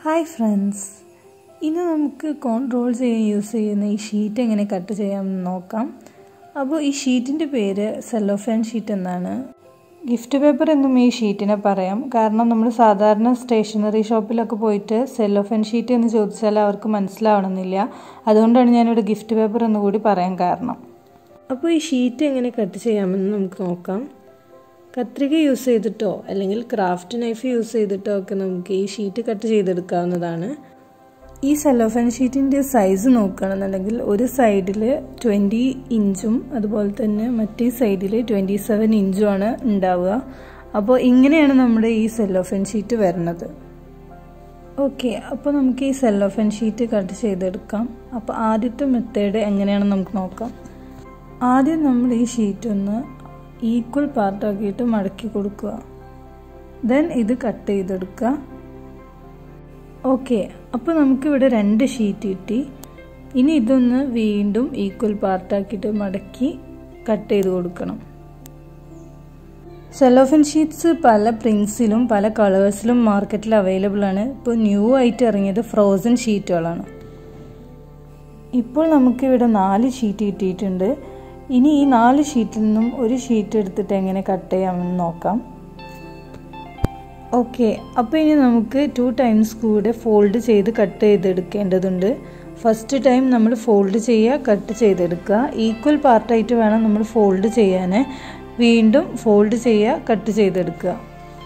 hi friends ഇന്ന് നമുക്ക് control ചെയ്യാൻ യൂസ് ചെയ്യുന്ന ഈ ഷീറ്റ് എങ്ങനെ കട്ട് ചെയ്യാമെന്ന് നോക്കാം അപ്പോൾ ഈ ഷീറ്റിൻ്റെ പേര് സെല്ലോഫാൻ ഷീറ്റ് എന്നാണ് ഗിഫ്റ്റ് പേപ്പർ എന്നും ഈ ഷീറ്റിനെ പറയാം കാരണം നമ്മൾ സാധാരണ സ്റ്റേഷനറി ഷോപ്പിലൊക്കെ പോയിട്ട് സെല്ലോഫാൻ ഷീറ്റ് എന്ന് ചോദിച്ചാൽ അവർക്ക് മനസ്സിലാവണമെന്നില്ല അതുകൊണ്ടാണ് ഞാനിവിടെ ഗിഫ്റ്റ് പേപ്പർ എന്ന് കൂടി പറയാൻ കാരണം അപ്പോൾ ഈ ഷീറ്റ് എങ്ങനെ കട്ട് ചെയ്യാമെന്ന് നമുക്ക് നോക്കാം കത്രിക യൂസ് ചെയ്തിട്ടോ അല്ലെങ്കിൽ ക്രാഫ്റ്റ് നൈഫ് യൂസ് ചെയ്തിട്ടോ ഒക്കെ നമുക്ക് ഈ ഷീറ്റ് കട്ട് ചെയ്തെടുക്കാവുന്നതാണ് ഈ സെലോഫാൻ ഷീറ്റിൻ്റെ സൈസ് നോക്കുകയാണെന്നുണ്ടെങ്കിൽ ഒരു സൈഡിൽ ട്വൻറ്റി ഇഞ്ചും അതുപോലെ തന്നെ മറ്റേ സൈഡിൽ ട്വൻറ്റി സെവൻ ഇഞ്ചുമാണ് ഉണ്ടാവുക അപ്പോൾ ഇങ്ങനെയാണ് നമ്മുടെ ഈ സെല്ലോഫൻ ഷീറ്റ് വരുന്നത് ഓക്കെ അപ്പോൾ നമുക്ക് ഈ സെല്ലോഫൻ ഷീറ്റ് കട്ട് ചെയ്തെടുക്കാം അപ്പോൾ ആദ്യത്തെ മെത്തേഡ് എങ്ങനെയാണെന്ന് നമുക്ക് നോക്കാം ആദ്യം നമ്മൾ ഈ ഷീറ്റ് ഒന്ന് ഈക്വൽ പാർട്ടാക്കിയിട്ട് മടക്കി കൊടുക്കുക ദെൻ ഇത് കട്ട് ചെയ്തെടുക്കുക ഓക്കെ അപ്പോൾ നമുക്കിവിടെ രണ്ട് ഷീറ്റ് കിട്ടി ഇനി ഇതൊന്ന് വീണ്ടും ഈക്വൽ പാർട്ടാക്കിയിട്ട് മടക്കി കട്ട് ചെയ്ത് കൊടുക്കണം സെലോഫൻ ഷീറ്റ്സ് പല പ്രിൻസിലും പല കളേഴ്സിലും മാർക്കറ്റിൽ അവൈലബിൾ ആണ് ഇപ്പോൾ ന്യൂ ആയിട്ട് ഇറങ്ങിയത് ഫ്രോസൺ ഷീറ്റുകളാണ് ഇപ്പോൾ നമുക്കിവിടെ നാല് ഷീറ്റ് കിട്ടിയിട്ടുണ്ട് ഇനി ഈ നാല് ഷീറ്റിൽ നിന്നും ഒരു ഷീറ്റ് എടുത്തിട്ട് എങ്ങനെ കട്ട് ചെയ്യാമെന്ന് നോക്കാം ഓക്കെ അപ്പോൾ ഇനി നമുക്ക് ടു ടൈംസ് കൂടെ ഫോൾഡ് ചെയ്ത് കട്ട് ചെയ്തെടുക്കേണ്ടതുണ്ട് ഫസ്റ്റ് ടൈം നമ്മൾ ഫോൾഡ് ചെയ്യുക കട്ട് ചെയ്തെടുക്കുക ഈക്വൽ പാർട്ടായിട്ട് വേണം നമ്മൾ ഫോൾഡ് ചെയ്യാൻ വീണ്ടും ഫോൾഡ് ചെയ്യുക കട്ട് ചെയ്തെടുക്കുക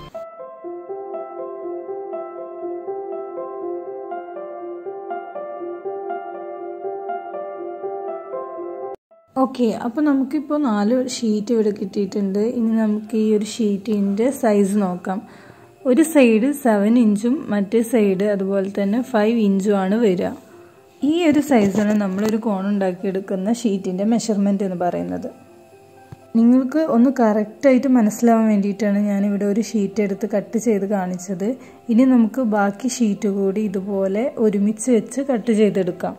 ഓക്കെ അപ്പോൾ നമുക്കിപ്പോൾ നാല് ഷീറ്റ് ഇവിടെ കിട്ടിയിട്ടുണ്ട് ഇനി നമുക്ക് ഈ ഒരു ഷീറ്റിൻ്റെ സൈസ് നോക്കാം ഒരു സൈഡ് സെവൻ ഇഞ്ചും മറ്റേ സൈഡ് അതുപോലെ തന്നെ ഫൈവ് ഇഞ്ചുമാണ് വരിക ഈ ഒരു സൈസാണ് നമ്മളൊരു കോൺ ഉണ്ടാക്കിയെടുക്കുന്ന ഷീറ്റിൻ്റെ മെഷർമെൻറ്റ് എന്ന് പറയുന്നത് നിങ്ങൾക്ക് ഒന്ന് കറക്റ്റായിട്ട് മനസ്സിലാവാൻ വേണ്ടിയിട്ടാണ് ഞാനിവിടെ ഒരു ഷീറ്റ് എടുത്ത് കട്ട് ചെയ്ത് കാണിച്ചത് ഇനി നമുക്ക് ബാക്കി ഷീറ്റ് കൂടി ഇതുപോലെ ഒരുമിച്ച് വെച്ച് കട്ട് ചെയ്തെടുക്കാം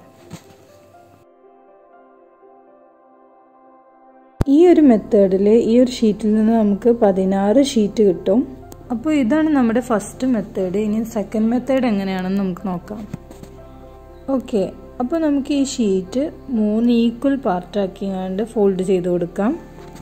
ഈ ഒരു മെത്തേഡിൽ ഈ ഒരു ഷീറ്റിൽ നിന്ന് നമുക്ക് പതിനാറ് ഷീറ്റ് കിട്ടും അപ്പോൾ ഇതാണ് നമ്മുടെ ഫസ്റ്റ് മെത്തേഡ് ഇനി സെക്കൻഡ് മെത്തേഡ് എങ്ങനെയാണെന്ന് നമുക്ക് നോക്കാം ഓക്കെ അപ്പോൾ നമുക്ക് ഈ ഷീറ്റ് മൂന്ന് ഈക്വൽ പാർട്ടാക്കിയാണ്ട് ഫോൾഡ് ചെയ്ത് കൊടുക്കാം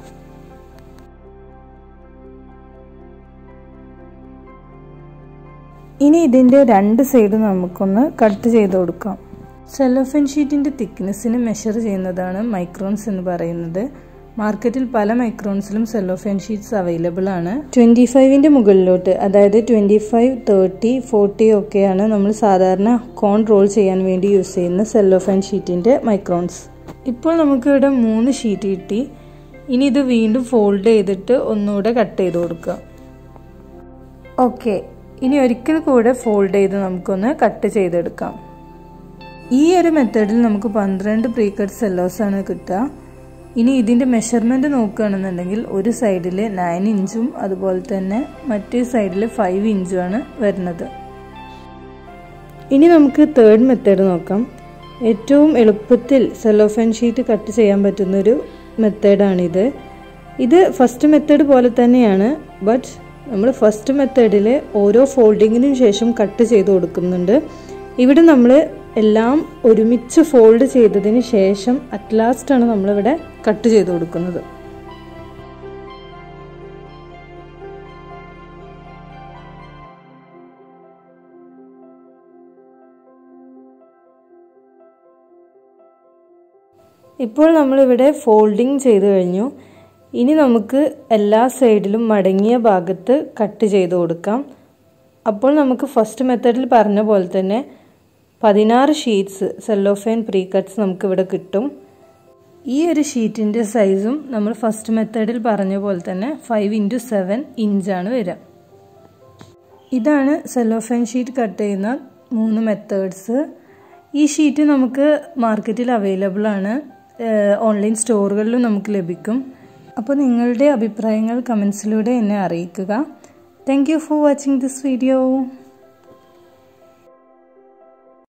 ഇനി ഇതിൻ്റെ രണ്ട് സൈഡ് നമുക്കൊന്ന് കട്ട് ചെയ്ത് കൊടുക്കാം സെലോഫൻ ഷീറ്റിൻ്റെ തിക്നെസ്സിന് മെഷർ ചെയ്യുന്നതാണ് മൈക്രോൺസ് എന്ന് പറയുന്നത് മാർക്കറ്റിൽ പല മൈക്രോൺസിലും സെല്ലോഫാൻ ഷീറ്റ്സ് അവൈലബിൾ ആണ് ട്വൻറ്റി ഫൈവിൻ്റെ മുകളിലോട്ട് അതായത് ട്വൻറ്റി ഫൈവ് തേർട്ടി ഫോർട്ടി ഒക്കെയാണ് നമ്മൾ സാധാരണ കോൺ റോൾ ചെയ്യാൻ വേണ്ടി യൂസ് ചെയ്യുന്ന സെല്ലോഫാൻ ഷീറ്റിൻ്റെ മൈക്രോൺസ് ഇപ്പോൾ നമുക്കിവിടെ മൂന്ന് ഷീറ്റ് കിട്ടി ഇനി ഇത് വീണ്ടും ഫോൾഡ് ചെയ്തിട്ട് ഒന്നുകൂടെ കട്ട് ചെയ്ത് കൊടുക്കുക ഓക്കെ ഇനി ഒരിക്കൽ കൂടെ ഫോൾഡ് ചെയ്ത് നമുക്കൊന്ന് കട്ട് ചെയ്തെടുക്കാം ഈ ഒരു മെത്തേഡിൽ നമുക്ക് പന്ത്രണ്ട് പ്രീകട്ട് സെല്ലോസ് ആണ് കിട്ടുക ഇനി ഇതിൻ്റെ മെഷർമെൻറ്റ് നോക്കുകയാണെന്നുണ്ടെങ്കിൽ ഒരു സൈഡിൽ നയൻ ഇഞ്ചും അതുപോലെ തന്നെ മറ്റേ സൈഡിൽ ഫൈവ് ഇഞ്ചുമാണ് വരുന്നത് ഇനി നമുക്ക് തേർഡ് മെത്തേഡ് നോക്കാം ഏറ്റവും എളുപ്പത്തിൽ സെലോഫാൻ ഷീറ്റ് കട്ട് ചെയ്യാൻ പറ്റുന്നൊരു മെത്തേഡാണിത് ഇത് ഫസ്റ്റ് മെത്തേഡ് പോലെ തന്നെയാണ് ബട്ട് നമ്മൾ ഫസ്റ്റ് മെത്തേഡിൽ ഓരോ ഫോൾഡിങ്ങിനും ശേഷം കട്ട് ചെയ്ത് കൊടുക്കുന്നുണ്ട് ഇവിടെ നമ്മൾ എല്ലാം ഒരുമിച്ച് ഫോൾഡ് ചെയ്തതിന് ശേഷം അറ്റ് ലാസ്റ്റ് ആണ് നമ്മളിവിടെ കട്ട് ചെയ്ത് കൊടുക്കുന്നത് ഇപ്പോൾ നമ്മളിവിടെ ഫോൾഡിങ് ചെയ്ത് കഴിഞ്ഞു ഇനി നമുക്ക് എല്ലാ സൈഡിലും മടങ്ങിയ ഭാഗത്ത് കട്ട് ചെയ്ത് കൊടുക്കാം അപ്പോൾ നമുക്ക് ഫസ്റ്റ് മെത്തേഡിൽ പറഞ്ഞ പോലെ തന്നെ പതിനാറ് ഷീറ്റ്സ് സെല്ലോഫൈൻ പ്രീ കട്ട്സ് നമുക്കിവിടെ കിട്ടും ഈ ഒരു ഷീറ്റിൻ്റെ സൈസും നമ്മൾ ഫസ്റ്റ് മെത്തേഡിൽ പറഞ്ഞ പോലെ തന്നെ ഫൈവ് ഇൻറ്റു സെവൻ ഇഞ്ചാണ് വരിക ഇതാണ് സെല്ലോഫൈൻ ഷീറ്റ് കട്ട് ചെയ്യുന്ന മൂന്ന് മെത്തേഡ്സ് ഈ ഷീറ്റ് നമുക്ക് മാർക്കറ്റിൽ അവൈലബിൾ ആണ് ഓൺലൈൻ സ്റ്റോറുകളിലും നമുക്ക് ലഭിക്കും അപ്പോൾ നിങ്ങളുടെ അഭിപ്രായങ്ങൾ കമൻസിലൂടെ എന്നെ അറിയിക്കുക thank you for watching this video